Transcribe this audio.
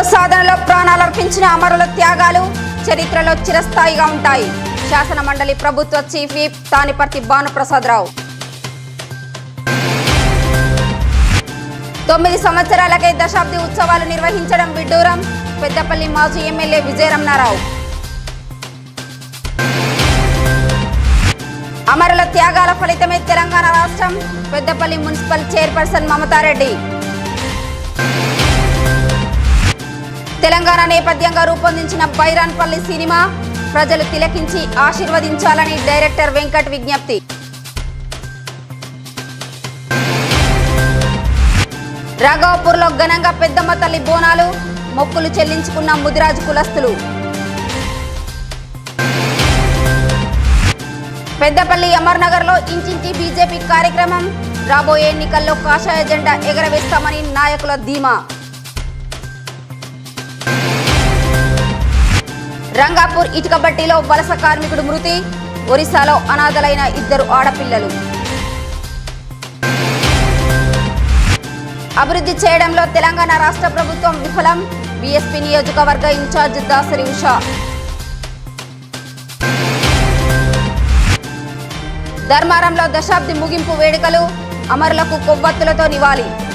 సాధనలో ప్రాణాలర్పించిన అమరుల త్యాగాలు చరిత్రలో చిరస్థాయిగా ఉంటాయి శాసన మండలి ప్రభుత్వ చీఫ్ విప్ తానిపర్తి భానుప్రసాదరావు తొమ్మిది సంవత్సరాలకే దశాబ్ది ఉత్సవాలు నిర్వహించడం విడ్డూరం పెద్దపల్లి మాజీ ఎమ్మెల్యే విజయరమణారావు అమరుల త్యాగాల ఫలితమే తెలంగాణ రాష్ట్రం పెద్దపల్లి మున్సిపల్ చైర్పర్సన్ మమతారెడ్డి తెలంగాణ నేపథ్యంగా రూపొందించిన బైరాన్పల్లి సినిమా ప్రజలు తిలకించి ఆశీర్వదించాలని డైరెక్టర్ వెంకట్ విజ్ఞప్తి రాఘవపూర్లో ఘనంగా పెద్దమ్మ తల్లి బోనాలు మొక్కులు చెల్లించుకున్న ముదిరాజు కులస్తులు పెద్దపల్లి అమర్నగర్లో ఇంటింటి బీజేపీ కార్యక్రమం రాబోయే ఎన్నికల్లో కాషాయ జెండా ఎగరవేస్తామని నాయకుల ధీమా రంగాపూర్ ఇటుక బట్టిలో వలస కార్మికుడు మృతి ఒరిస్సాలో అనాథలైన ఇద్దరు ఆడపిల్లలు అభివృద్ధి చేయడంలో తెలంగాణ రాష్ట్ర ప్రభుత్వం విఫలం బీఎస్పీ నియోజకవర్గ ఇన్ఛార్జ్ దాసరి ఉషా ధర్మారంలో దశాబ్ది ముగింపు వేడుకలు అమరులకు కొవ్వొత్తులతో నివాళి